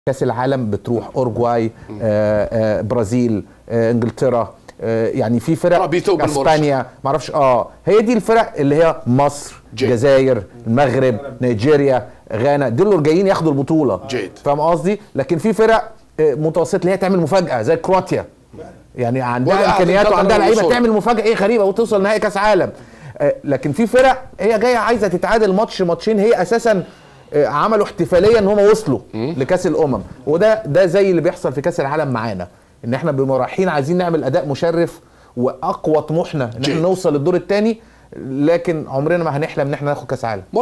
كاس العالم بتروح اورجواي آه آه برازيل آه انجلترا آه يعني في فرق رابطة بالمرشح. اسبانيا معرفش اه هي دي الفرق اللي هي مصر جيد. الجزائر المغرب نيجيريا غانا دول اللي جايين ياخدوا البطوله جيد. فاهم قصدي لكن في فرق آه، متوسطه اللي هي تعمل مفاجاه زي كرواتيا يعني ولا عندها أحد امكانيات قدر وعندها لعيبه الوصول. تعمل مفاجاه ايه غريبه وتوصل نهائي كاس عالم آه، لكن في فرق هي جايه عايزه تتعادل ماتش ماتشين هي اساسا آه، عملوا احتفاليه ان هم وصلوا لكاس الامم وده ده زي اللي بيحصل في كاس العالم معانا ان احنا بنبقى رايحين عايزين نعمل اداء مشرف واقوى طموحنا ان احنا جيد. نوصل للدور الثاني لكن عمرنا ما هنحلم ان احنا ناخد كاس عالم